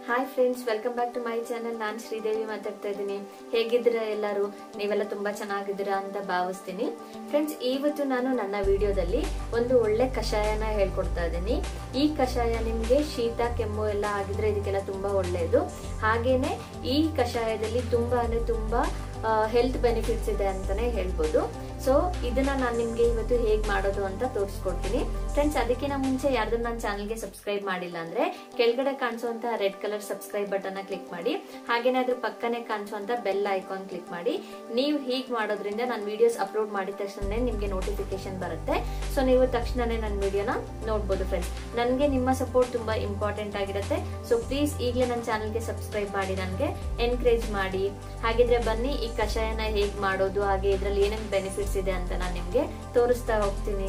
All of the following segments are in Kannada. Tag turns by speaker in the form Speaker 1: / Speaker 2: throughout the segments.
Speaker 1: hi friends welcome back to my channel ನಾನು ಶ್ರೀದೇವಿ ಮಾತಾಡ್ತಾ ಇದ್ದೀನಿ ಹೇಗಿದ್ದೀರಾ ಎಲ್ಲರೂ ನೀವೆಲ್ಲ ತುಂಬಾ ಚೆನ್ನಾಗಿದ್ದೀರಾ ಅಂತ ಭಾವಿಸ್ತೀನಿ ಫ್ರೆಂಡ್ಸ್ ಇವತ್ತು ನಾನು ನನ್ನ ವಿಡಿಯೋದಲ್ಲಿ ಒಂದು ಒಳ್ಳೆ ಕಷಾಯನ ಹೇಳ್ಕೊಡ್ತಾ ಇದ್ದೀನಿ ಈ ಕಷಾಯ ನಿಮ್ಗೆ ಶೀತ ಕೆಮ್ಮು ಎಲ್ಲ ಆಗಿದ್ರೆ ಇದಕ್ಕೆಲ್ಲ ತುಂಬಾ ಒಳ್ಳೆಯದು ಹಾಗೇನೆ ಈ ಕಷಾಯದಲ್ಲಿ ತುಂಬಾ ಅಂದ್ರೆ ತುಂಬಾ ಹೆಲ್ತ್ ಬೆನಿಫಿಟ್ಸ್ ಇದೆ ಅಂತಾನೆ ಹೇಳ್ಬೋದು ಸೊ ಇದನ್ನ ನಾನು ನಿಮ್ಗೆ ಇವತ್ತು ಹೇಗ್ ಮಾಡೋದು ಅಂತ ತೋರಿಸ್ಕೊಡ್ತೀನಿ ಫ್ರೆಂಡ್ಸ್ ಅದಕ್ಕಿಂತ ಮುಂಚೆ ಯಾರ್ದು ನನ್ನ ಚಾನಲ್ಗೆ ಸಬ್ಸ್ಕ್ರೈಬ್ ಮಾಡಿಲ್ಲ ಅಂದ್ರೆ ಕೆಳಗಡೆ ಕಾಣಿಸುವಂತ red colour subscribe button click ಮಾಡಿ ಹಾಗೇನೆ ಅದ್ರ ಪಕ್ಕನೆ ಕಾಣಿಸುವಂತ ಬೆಲ್ ಐಕಾನ್ ಕ್ಲಿಕ್ ಮಾಡಿ ನೀವು ಹೀಗ್ ಮಾಡೋದ್ರಿಂದ ನಾನು ವಿಡಿಯೋಸ್ ಅಪ್ಲೋಡ್ ಮಾಡಿದ ತಕ್ಷಣ ನಿಮ್ಗೆ ನೋಟಿಫಿಕೇಶನ್ ಬರುತ್ತೆ ಸೊ ನೀವು ತಕ್ಷಣನೇ ನನ್ನ ವಿಡಿಯೋನ ನೋಡ್ಬೋದು ಫ್ರೆಂಡ್ಸ್ ನನಗೆ ನಿಮ್ಮ ಸಪೋರ್ಟ್ ತುಂಬಾ ಇಂಪಾರ್ಟೆಂಟ್ ಆಗಿರುತ್ತೆ ಸೊ ಪ್ಲೀಸ್ ಈಗಲೇ ನನ್ನ ಚಾನಲ್ಗೆ ಸಬ್ಸ್ಕ್ರೈಬ್ ಮಾಡಿ ನನಗೆ ಎನ್ಕರೇಜ್ ಮಾಡಿ ಹಾಗಿದ್ರೆ ಬನ್ನಿ ಈ ಕಷಾಯನ ಹೇಗ್ ಮಾಡೋದು ಹಾಗೆ ಇದ್ರಲ್ಲಿ ಏನೇನು ಬೆನಿಫಿಟ್ಸ್ ಇದೆ ಅಂತ ನಾನು ನಿಮ್ಗೆ ತೋರಿಸ್ತಾ ಹೋಗ್ತೀನಿ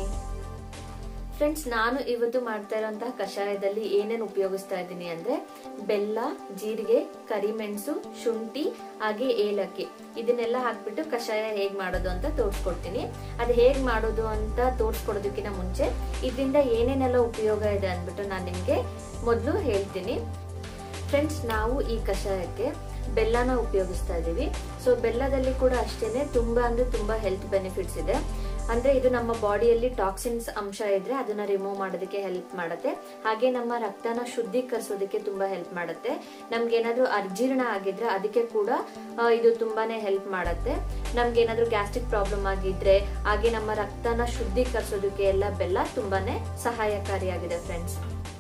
Speaker 1: ಫ್ರೆಂಡ್ಸ್ ನಾನು ಇವತ್ತು ಮಾಡ್ತಾ ಇರುವಂತಹ ಕಷಾಯದಲ್ಲಿ ಏನೇನು ಉಪಯೋಗಿಸ್ತಾ ಇದ್ದೀನಿ ಅಂದ್ರೆ ಬೆಲ್ಲ ಜೀರಿಗೆ ಕರಿಮೆಣಸು ಶುಂಠಿ ಹಾಗೆ ಏಲಕ್ಕಿ ಇದನ್ನೆಲ್ಲ ಹಾಕ್ಬಿಟ್ಟು ಕಷಾಯ ಹೇಗ್ ಮಾಡೋದು ಅಂತ ತೋರಿಸ್ಕೊಡ್ತೀನಿ ಅದು ಹೇಗ್ ಮಾಡೋದು ಅಂತ ತೋರಿಸ್ಕೊಡೋದಕ್ಕಿಂತ ಮುಂಚೆ ಇದರಿಂದ ಏನೇನೆಲ್ಲ ಉಪಯೋಗ ಇದೆ ಅಂದ್ಬಿಟ್ಟು ನಾನು ನಿಮ್ಗೆ ಮೊದಲು ಹೇಳ್ತೀನಿ ಫ್ರೆಂಡ್ಸ್ ನಾವು ಈ ಕಷಾಯಕ್ಕೆ ಬೆಲ್ಲನ ಉಪಯೋಗಿಸ್ತಾ ಇದೀವಿ ಸೊ ಬೆಲ್ಲದಲ್ಲಿ ಕೂಡ ಅಷ್ಟೇನೆ ತುಂಬಾ ಅಂದ್ರೆ ತುಂಬಾ ಹೆಲ್ತ್ ಬೆನಿಫಿಟ್ಸ್ ಇದೆ ಅಂದ್ರೆ ಇದು ನಮ್ಮ ಬಾಡಿಯಲ್ಲಿ ಟಾಕ್ಸಿನ್ಸ್ ಅಂಶ ಇದ್ರೆ ಅದನ್ನ ರಿಮೂವ್ ಮಾಡೋದಕ್ಕೆ ಹೆಲ್ಪ್ ಮಾಡುತ್ತೆ ಹಾಗೆ ನಮ್ಮ ರಕ್ತನ ಶುದ್ಧೀಕರಿಸೋದಕ್ಕೆ ತುಂಬಾ ಹೆಲ್ಪ್ ಮಾಡುತ್ತೆ ನಮ್ಗೆ ಏನಾದ್ರೂ ಅಜೀರ್ಣ ಆಗಿದ್ರೆ ಅದಕ್ಕೆ ಕೂಡ ಇದು ತುಂಬಾನೇ ಹೆಲ್ಪ್ ಮಾಡುತ್ತೆ ನಮ್ಗೆ ಏನಾದ್ರೂ ಗ್ಯಾಸ್ಟ್ರಿಕ್ ಪ್ರಾಬ್ಲಮ್ ಆಗಿದ್ರೆ ಹಾಗೆ ನಮ್ಮ ರಕ್ತನ ಶುದ್ಧೀಕರಿಸೋದಕ್ಕೆ ಎಲ್ಲ ಬೆಲ್ಲ ತುಂಬಾನೇ ಸಹಾಯಕಾರಿಯಾಗಿದೆ ಫ್ರೆಂಡ್ಸ್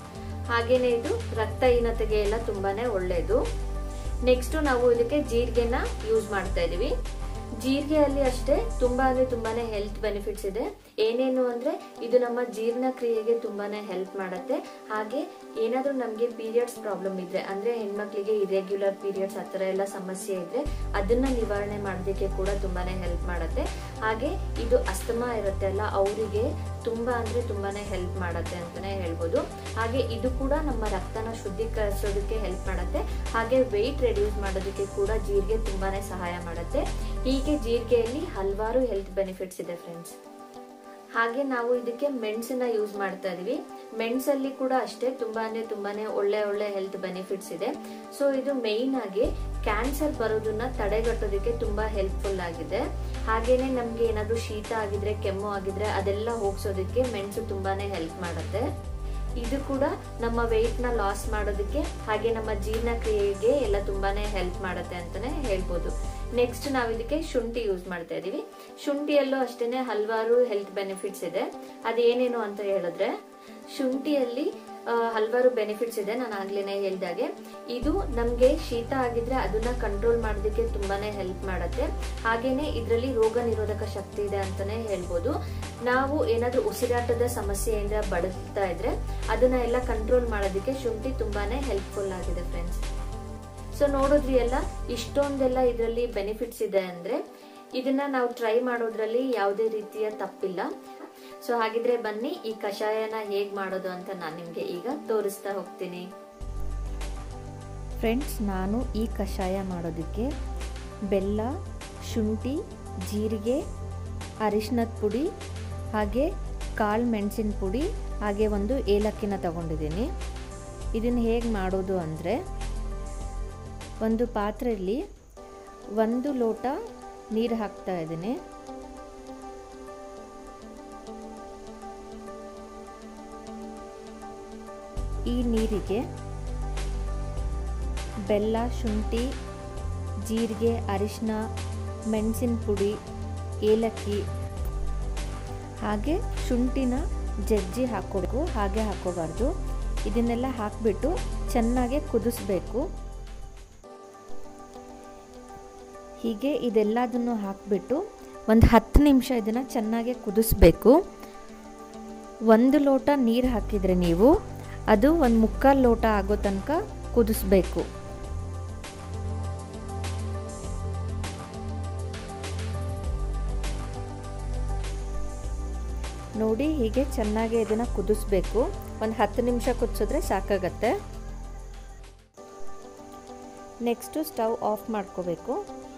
Speaker 1: ಹಾಗೇನೆ ಇದು ರಕ್ತಹೀನತೆಗೆ ಎಲ್ಲ ತುಂಬಾನೇ ಒಳ್ಳೇದು ನೆಕ್ಸ್ಟ್ ನಾವು ಇದಕ್ಕೆ ಜೀರಿಗೆನ ಯೂಸ್ ಮಾಡ್ತಾ ಇದೀವಿ ಜೀರಿಗೆಯಲ್ಲಿ ಅಷ್ಟೇ ತುಂಬಾ ಅಂದ್ರೆ ತುಂಬಾನೇ ಹೆಲ್ತ್ ಬೆನಿಫಿಟ್ಸ್ ಇದೆ ಏನೇನು ಅಂದ್ರೆ ಇದು ನಮ್ಮ ಜೀರ್ಣಕ್ರಿಯೆಗೆ ತುಂಬಾನೇ ಹೆಲ್ಪ್ ಮಾಡುತ್ತೆ ಹಾಗೆ ಏನಾದ್ರೂ ನಮ್ಗೆ ಪೀರಿಯಡ್ಸ್ ಪ್ರಾಬ್ಲಮ್ ಇದ್ರೆ ಅಂದ್ರೆ ಹೆಣ್ಮಕ್ಳಿಗೆ ಇರೆಗ್ಯುಲರ್ ಪೀರಿಯಡ್ಸ್ ಆತರ ಎಲ್ಲ ಸಮಸ್ಯೆ ಇದ್ರೆ ಅದನ್ನ ನಿವಾರಣೆ ಮಾಡೋದಕ್ಕೆ ಕೂಡ ತುಂಬಾನೇ ಹೆಲ್ಪ್ ಮಾಡುತ್ತೆ ಹಾಗೆ ಇದು ಅಸ್ತಮಾ ಇರುತ್ತೆ ಅಲ್ಲ ಅವರಿಗೆ ತುಂಬಾ ಅಂದ್ರೆ ತುಂಬಾನೇ ಹೆಲ್ಪ್ ಮಾಡುತ್ತೆ ಅಂತಾನೆ ಹೇಳ್ಬೋದು ಹಾಗೆ ಇದು ಕೂಡ ನಮ್ಮ ರಕ್ತನ ಶುದ್ಧೀಕರಿಸೋದಕ್ಕೆ ಹೆಲ್ಪ್ ಮಾಡುತ್ತೆ ಹಾಗೆ ವೆಯ್ಟ್ ರೆಡ್ಯೂಸ್ ಮಾಡೋದಕ್ಕೆ ಕೂಡ ಜೀರಿಗೆ ತುಂಬಾನೇ ಸಹಾಯ ಮಾಡುತ್ತೆ ಹೀಗೆ ಜೀರಿಗೆಯಲ್ಲಿ ಹಲವಾರು ಹೆಲ್ತ್ ಬೆನಿಫಿಟ್ಸ್ ಇದೆ ಫ್ರೆಂಡ್ಸ್ ಹಾಗೆ ನಾವು ಇದಕ್ಕೆ ಮೆಣಸನ್ನ ಯೂಸ್ ಮಾಡ್ತಾ ಇದೀವಿ ಮೆಣಸಲ್ಲಿ ಕೂಡ ಅಷ್ಟೇ ತುಂಬಾ ಅಂದ್ರೆ ತುಂಬಾನೇ ಒಳ್ಳೆ ಒಳ್ಳೆ ಹೆಲ್ತ್ ಬೆನಿಫಿಟ್ಸ್ ಇದೆ ಸೊ ಇದು ಮೇಯ್ನ್ ಆಗಿ ಕ್ಯಾನ್ಸರ್ ಬರೋದನ್ನ ತಡೆಗಟ್ಟೋದಕ್ಕೆ ತುಂಬಾ ಹೆಲ್ಪ್ಫುಲ್ ಆಗಿದೆ ಹಾಗೇನೆ ನಮ್ಗೆ ಏನಾದ್ರೂ ಶೀತ ಆಗಿದ್ರೆ ಕೆಮ್ಮು ಆಗಿದ್ರೆ ಅದೆಲ್ಲ ಹೋಗ್ಸೋದಕ್ಕೆ ಮೆಣಸು ತುಂಬಾನೇ ಹೆಲ್ಪ್ ಮಾಡುತ್ತೆ ಇದು ಕೂಡ ನಮ್ಮ ವೆಯ್ಟ್ ನ ಲಾಸ್ ಮಾಡೋದಕ್ಕೆ ಹಾಗೆ ನಮ್ಮ ಜೀರ್ಣಕ್ರಿಯೆಗೆ ಎಲ್ಲ ತುಂಬಾನೇ ಹೆಲ್ಪ್ ಮಾಡುತ್ತೆ ಅಂತಾನೆ ಹೇಳ್ಬೋದು ನೆಕ್ಸ್ಟ್ ನಾವು ಇದಕ್ಕೆ ಶುಂಠಿ ಯೂಸ್ ಮಾಡ್ತಾ ಇದೀವಿ ಶುಂಠಿಯಲ್ಲೂ ಅಷ್ಟೇನೆ ಹಲವಾರು ಹೆಲ್ತ್ ಬೆನಿಫಿಟ್ಸ್ ಇದೆ ಅದೇನೇನು ಅಂತ ಹೇಳಿದ್ರೆ ಶುಂಠಿಯಲ್ಲಿ ಹಲವಾರು ಬೆನಿಫಿಟ್ಸ್ ಇದೆ ನಾನು ಆಗ್ಲೇನೆ ಹೇಳ್ದಾಗೆ ಇದು ನಮ್ಗೆ ಶೀತ ಆಗಿದ್ರೆ ಅದನ್ನ ಕಂಟ್ರೋಲ್ ಮಾಡೋದಕ್ಕೆ ತುಂಬಾನೇ ಹೆಲ್ಪ್ ಮಾಡುತ್ತೆ ಹಾಗೇನೆ ಇದರಲ್ಲಿ ರೋಗ ನಿರೋಧಕ ಶಕ್ತಿ ಇದೆ ಅಂತಾನೆ ಹೇಳ್ಬೋದು ನಾವು ಏನಾದ್ರೂ ಉಸಿರಾಟದ ಸಮಸ್ಯೆಯಿಂದ ಬಳಸ್ತಾ ಇದ್ರೆ ಅದನ್ನ ಎಲ್ಲ ಕಂಟ್ರೋಲ್ ಮಾಡೋದಕ್ಕೆ ಶುಂಠಿ ತುಂಬಾನೇ ಹೆಲ್ಪ್ಫುಲ್ ಆಗಿದೆ ಫ್ರೆಂಡ್ಸ್ ಸೊ ನೋಡಿದ್ರಿ ಎಲ್ಲ ಇಷ್ಟೊಂದೆಲ್ಲ ಇದರಲ್ಲಿ ಬೆನಿಫಿಟ್ಸ್ ಇದೆ ಅಂದ್ರೆ ಇದನ್ನ ನಾವು ಟ್ರೈ ಮಾಡೋದ್ರಲ್ಲಿ ಯಾವುದೇ ರೀತಿಯ ತಪ್ಪಿಲ್ಲ ಸೊ ಹಾಗಿದ್ರೆ ಬನ್ನಿ ಈ ಕಷಾಯನ ಹೇಗ್ ಮಾಡೋದು ಅಂತ ನಾನು ನಿಮ್ಗೆ ಈಗ ತೋರಿಸ್ತಾ ಹೋಗ್ತೀನಿ
Speaker 2: ಫ್ರೆಂಡ್ಸ್ ನಾನು ಈ ಕಷಾಯ ಮಾಡೋದಕ್ಕೆ ಬೆಲ್ಲ ಶುಂಠಿ ಜೀರಿಗೆ ಅರಿಶಿನದ ಪುಡಿ ಹಾಗೆ ಕಾಳು ಮೆಣಸಿನ ಪುಡಿ ಹಾಗೆ ಒಂದು ಏಲಕ್ಕಿನ ತಗೊಂಡಿದ್ದೀನಿ ಇದನ್ನು ಹೇಗೆ ಮಾಡೋದು ಅಂದರೆ ಒಂದು ಪಾತ್ರೆಯಲ್ಲಿ ಒಂದು ಲೋಟ ನೀರು ಹಾಕ್ತಾ ಇದ್ದೀನಿ ಈ ನೀರಿಗೆ ಬೆಲ್ಲ ಶುಂಠಿ ಜೀರಿಗೆ ಅರಿಶಿನ ಮೆಣಸಿನ ಪುಡಿ ಏಲಕ್ಕಿ ಹಾಗೆ ಶುಂಠಿನ ಜಜ್ಜಿ ಹಾಕೋಬೇಕು ಹಾಗೆ ಹಾಕೋಬಾರ್ದು ಇದನ್ನೆಲ್ಲ ಹಾಕಿಬಿಟ್ಟು ಚೆನ್ನಾಗಿ ಕುದಿಸ್ಬೇಕು ಹೀಗೆ ಇದೆಲ್ಲದನ್ನು ಹಾಕಿಬಿಟ್ಟು ಒಂದು ಹತ್ತು ನಿಮಿಷ ಇದನ್ನು ಚೆನ್ನಾಗಿ ಕುದಿಸ್ಬೇಕು ಒಂದು ಲೋಟ ನೀರು ಹಾಕಿದರೆ ನೀವು ಅದು ಒಂದು ಮುಕ್ಕಾಲು ಲೋಟ ಆಗೋ ತನಕ ಕುದಿಸ್ಬೇಕು ನೋಡಿ ಹೀಗೆ ಚೆನ್ನಾಗಿ ಇದನ್ನು ಕುದಿಸ್ಬೇಕು ಒಂದು ಹತ್ತು ನಿಮಿಷ ಕುದಿಸಿದ್ರೆ ಸಾಕಾಗತ್ತೆ ನೆಕ್ಸ್ಟು ಸ್ಟವ್ ಆಫ್ ಮಾಡ್ಕೋಬೇಕು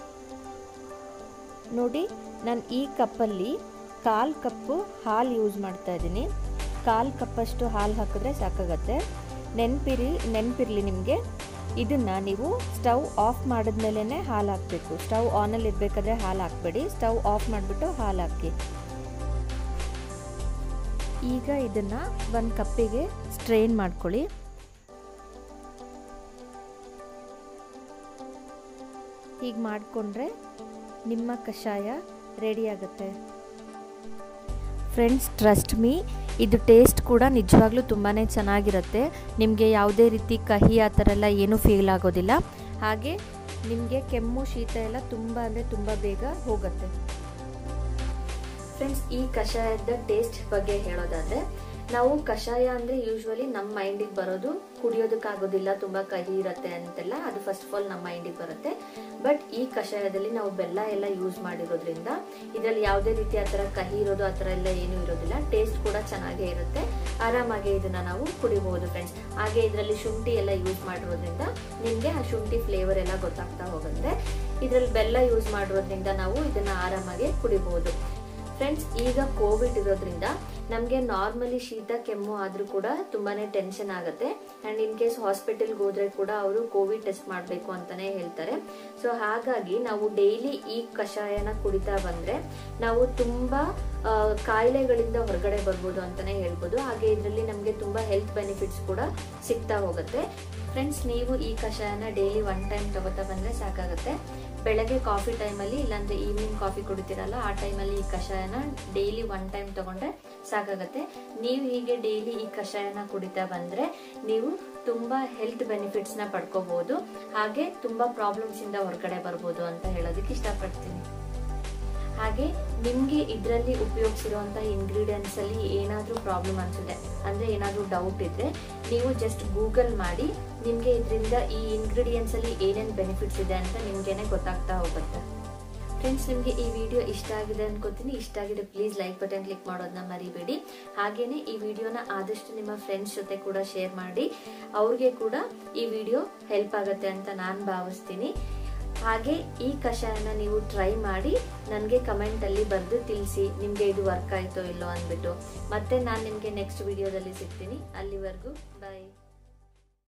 Speaker 2: ನೋಡಿ ನಾನು ಈ ಕಪ್ಪಲ್ಲಿ ಕಾಲು ಕಪ್ಪು ಹಾಲು ಯೂಸ್ ಮಾಡ್ತಾ ಇದ್ದೀನಿ ಕಾಲು ಕಪ್ಪಷ್ಟು ಹಾಲು ಹಾಕಿದ್ರೆ ಸಾಕಾಗತ್ತೆ ನೆನಪಿರಿ ನೆನಪಿರಲಿ ನಿಮಗೆ ಇದನ್ನು ನೀವು ಸ್ಟವ್ ಆಫ್ ಮಾಡಿದ್ಮೇಲೆ ಹಾಲು ಹಾಕಬೇಕು ಸ್ಟವ್ ಆನಲ್ಲಿ ಇರಬೇಕಾದ್ರೆ ಹಾಲು ಹಾಕಬೇಡಿ ಸ್ಟವ್ ಆಫ್ ಮಾಡಿಬಿಟ್ಟು ಹಾಲು ಹಾಕಿ ಈಗ ಇದನ್ನು ಒಂದು ಕಪ್ಪಿಗೆ ಸ್ಟ್ರೈನ್ ಮಾಡ್ಕೊಳ್ಳಿ ಹೀಗೆ ಮಾಡಿಕೊಂಡ್ರೆ ನಿಮ್ಮ ಕಷಾಯ ರೆಡಿ ಆಗುತ್ತೆ ಫ್ರೆಂಡ್ಸ್ ಟ್ರಸ್ಟ್ ಮೀ ಇದು ಟೇಸ್ಟ್ ಕೂಡ ನಿಜವಾಗ್ಲೂ ತುಂಬಾ ಚೆನ್ನಾಗಿರುತ್ತೆ ನಿಮಗೆ ಯಾವುದೇ ರೀತಿ ಕಹಿ ಆ ಥರ ಎಲ್ಲ ಏನೂ ಫೀಲ್ ಆಗೋದಿಲ್ಲ ಹಾಗೆ ನಿಮಗೆ ಕೆಮ್ಮು ಶೀತ ಎಲ್ಲ ತುಂಬ ಅಂದರೆ ತುಂಬ ಬೇಗ ಹೋಗುತ್ತೆ
Speaker 1: ಫ್ರೆಂಡ್ಸ್ ಈ ಕಷಾಯದ ಟೇಸ್ಟ್ ಬಗ್ಗೆ ಹೇಳೋದಾದ್ರೆ ನಾವು ಕಷಾಯ ಅಂದ್ರೆ ಯೂಶ್ವಲಿ ನಮ್ಮ ಮೈಂಡಿಗೆ ಬರೋದು ಕುಡಿಯೋದಕ್ಕಾಗೋದಿಲ್ಲ ತುಂಬಾ ಕಹಿ ಇರುತ್ತೆ ಅಂತೆಲ್ಲ ಅದು ಫಸ್ಟ್ ಆಫ್ ಆಲ್ ನಮ್ಮ ಮೈಂಡಿಗೆ ಬರುತ್ತೆ ಬಟ್ ಈ ಕಷಾಯದಲ್ಲಿ ನಾವು ಬೆಲ್ಲ ಎಲ್ಲ ಯೂಸ್ ಮಾಡಿರೋದ್ರಿಂದ ಇದರಲ್ಲಿ ಯಾವುದೇ ರೀತಿ ಆ ಥರ ಕಹಿ ಇರೋದು ಆ ಥರ ಎಲ್ಲ ಏನೂ ಇರೋದಿಲ್ಲ ಟೇಸ್ಟ್ ಕೂಡ ಚೆನ್ನಾಗೇ ಇರುತ್ತೆ ಆರಾಮಾಗಿ ಇದನ್ನ ನಾವು ಕುಡಿಬಹುದು ಫ್ರೆಂಡ್ಸ್ ಹಾಗೆ ಇದರಲ್ಲಿ ಶುಂಠಿ ಎಲ್ಲ ಯೂಸ್ ಮಾಡಿರೋದ್ರಿಂದ ನಿಮಗೆ ಆ ಶುಂಠಿ ಫ್ಲೇವರ್ ಎಲ್ಲ ಗೊತ್ತಾಗ್ತಾ ಹೋಗುತ್ತೆ ಇದರಲ್ಲಿ ಬೆಲ್ಲ ಯೂಸ್ ಮಾಡಿರೋದ್ರಿಂದ ನಾವು ಇದನ್ನ ಆರಾಮಾಗಿ ಕುಡಿಬಹುದು ಫ್ರೆಂಡ್ಸ್ ಈಗ ಕೋವಿಡ್ ಇರೋದ್ರಿಂದ ನಮಗೆ ನಾರ್ಮಲಿ ಶೀತ ಕೆಮ್ಮು ಆದ್ರೂ ಕೂಡ ತುಂಬಾನೇ ಟೆನ್ಷನ್ ಆಗುತ್ತೆ ಅಂಡ್ ಇನ್ ಕೇಸ್ ಹಾಸ್ಪಿಟಲ್ಗೆ ಹೋದ್ರೆ ಕೂಡ ಅವರು ಕೋವಿಡ್ ಟೆಸ್ಟ್ ಮಾಡಬೇಕು ಅಂತಾನೆ ಹೇಳ್ತಾರೆ ಸೊ ಹಾಗಾಗಿ ನಾವು ಡೈಲಿ ಈ ಕಷಾಯನ ಕುಡಿತಾ ಬಂದ್ರೆ ನಾವು ತುಂಬಾ ಕಾಯಿಲೆಗಳಿಂದ ಹೊರಗಡೆ ಬರ್ಬೋದು ಅಂತಾನೆ ಹೇಳ್ಬೋದು ಹಾಗೆ ಇದರಲ್ಲಿ ನಮಗೆ ತುಂಬಾ ಹೆಲ್ತ್ ಬೆನಿಫಿಟ್ಸ್ ಕೂಡ ಸಿಗ್ತಾ ಹೋಗುತ್ತೆ ಫ್ರೆಂಡ್ಸ್ ನೀವು ಈ ಕಷಾಯನ ಡೈಲಿ ಒನ್ ಟೈಮ್ ತಗೋತಾ ಬಂದ್ರೆ ಸಾಕಾಗುತ್ತೆ ಬೆಳಗ್ಗೆ ಕಾಫಿ ಟೈಮಲ್ಲಿ ಇಲ್ಲಾಂದ್ರೆ ಈವ್ನಿಂಗ್ ಕಾಫಿ ಕುಡಿತೀರಲ್ಲ ಆ ಟೈಮಲ್ಲಿ ಈ ಕಷಾಯನ ಡೈಲಿ ಒನ್ ಟೈಮ್ ತಗೊಂಡ್ರೆ ಸಾಕಾಗತ್ತೆ ನೀವು ಹೀಗೆ ಡೈಲಿ ಈ ಕಷಾಯನ ಕುಡಿತಾ ಬಂದ್ರೆ ನೀವು ತುಂಬಾ ಹೆಲ್ತ್ ಬೆನಿಫಿಟ್ಸ್ ನ ಪಡ್ಕೋಬಹುದು ಹಾಗೆ ತುಂಬಾ ಪ್ರಾಬ್ಲಮ್ಸ್ ಇಂದ ಹೊರಗಡೆ ಬರ್ಬೋದು ಅಂತ ಹೇಳೋದಕ್ಕೆ ಇಷ್ಟಪಡ್ತೀನಿ ಹಾಗೆ ನಿಮ್ಗೆ ಇದರಲ್ಲಿ ಉಪಯೋಗಿಸಿರುವಂತಹ ಇಂಗ್ರೀಡಿಯೆಂಟ್ಸ್ ಅಲ್ಲಿ ಏನಾದ್ರೂ ಪ್ರಾಬ್ಲಮ್ ಅನ್ಸುತ್ತೆ ಅಂದ್ರೆ ಏನಾದ್ರೂ ಡೌಟ್ ಇದ್ರೆ ನೀವು ಜಸ್ಟ್ ಗೂಗಲ್ ಮಾಡಿ ನಿಮ್ಗೆ ಇದರಿಂದ ಈ ಇಂಗ್ರೀಡಿಯೆಂಟ್ಸ್ ಅಲ್ಲಿ ಏನೇನ್ ಬೆನಿಫಿಟ್ಸ್ ಇದೆ ಅಂತ ನಿಮ್ಗೇನೆ ಗೊತ್ತಾಗ್ತಾ ಹೋಗುತ್ತೆ ಫ್ರೆಂಡ್ಸ್ ನಿಮಗೆ ಈ ವಿಡಿಯೋ ಇಷ್ಟ ಆಗಿದೆ ಅನ್ಕೋತೀನಿ ಇಷ್ಟ ಆಗಿದೆ ಪ್ಲೀಸ್ ಲೈಕ್ ಬಟನ್ ಕ್ಲಿಕ್ ಮಾಡೋದನ್ನ ಮರಿಬೇಡಿ ಹಾಗೇನೆ ಈ ವಿಡಿಯೋನ ಆದಷ್ಟು ನಿಮ್ಮ ಫ್ರೆಂಡ್ಸ್ ಜೊತೆ ಕೂಡ ಶೇರ್ ಮಾಡಿ ಅವ್ರಿಗೆ ಕೂಡ ಈ ವಿಡಿಯೋ ಹೆಲ್ಪ್ ಆಗುತ್ತೆ ಅಂತ ನಾನು ಭಾವಿಸ್ತೀನಿ ಹಾಗೆ ಈ ಕಷಾಯನ ನೀವು ಟ್ರೈ ಮಾಡಿ ನನಗೆ ಕಮೆಂಟ್ ಅಲ್ಲಿ ಬರೆದು ತಿಳಿಸಿ ನಿಮಗೆ ಇದು ವರ್ಕ್ ಆಯ್ತೋ ಇಲ್ಲೋ ಅಂದ್ಬಿಟ್ಟು ಮತ್ತೆ ನಾನು ನಿಮಗೆ ನೆಕ್ಸ್ಟ್ ವಿಡಿಯೋದಲ್ಲಿ ಸಿಗ್ತೀನಿ ಅಲ್ಲಿವರೆಗೂ ಬಾಯ್